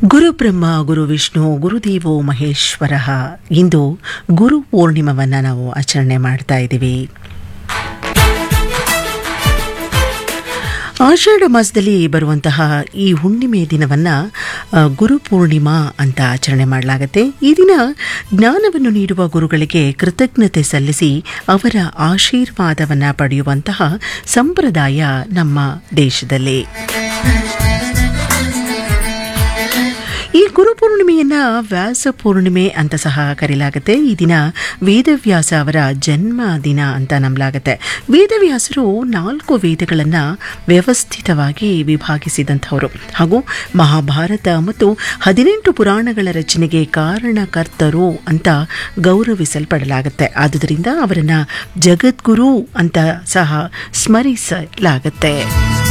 ಗುರುಬ್ರಹ್ಮ ಗುರು ವಿಷ್ಣು ಗುರುದೇವೋ ಮಹೇಶ್ವರ ಇಂದು ಗುರು ಪೂರ್ಣಿಮವನ್ನು ನಾವು ಆಚರಣೆ ಮಾಡ್ತಾ ಇದ್ದೀವಿ ಆಷಾಢ ಮಾಸದಲ್ಲಿ ಬರುವಂತಹ ಈ ಹುಣ್ಣಿಮೆ ದಿನವನ್ನು ಗುರು ಪೂರ್ಣಿಮಾ ಅಂತ ಆಚರಣೆ ಮಾಡಲಾಗುತ್ತೆ ಈ ದಿನ ಜ್ಞಾನವನ್ನು ನೀಡುವ ಗುರುಗಳಿಗೆ ಕೃತಜ್ಞತೆ ಸಲ್ಲಿಸಿ ಅವರ ಆಶೀರ್ವಾದವನ್ನು ಪಡೆಯುವಂತಹ ಸಂಪ್ರದಾಯ ನಮ್ಮ ದೇಶದಲ್ಲಿ ಈ ಗುರು ಪೂರ್ಣಿಮೆಯನ್ನ ವ್ಯಾಸ ಪೂರ್ಣಿಮೆ ಅಂತ ಸಹ ಕರೆಯಲಾಗುತ್ತೆ ಈ ದಿನ ವೇದವ್ಯಾಸ ಅವರ ಜನ್ಮ ದಿನ ಅಂತ ನಂಬಲಾಗುತ್ತೆ ವೇದವ್ಯಾಸರು ನಾಲ್ಕು ವೇದಗಳನ್ನು ವ್ಯವಸ್ಥಿತವಾಗಿ ವಿಭಾಗಿಸಿದಂಥವರು ಹಾಗೂ ಮಹಾಭಾರತ ಮತ್ತು ಹದಿನೆಂಟು ಪುರಾಣಗಳ ರಚನೆಗೆ ಕಾರಣಕರ್ತರು ಅಂತ ಗೌರವಿಸಲ್ಪಡಲಾಗುತ್ತೆ ಆದುದರಿಂದ ಅವರನ್ನ ಜಗದ್ಗುರು ಅಂತ ಸಹ ಸ್ಮರಿಸಲಾಗುತ್ತೆ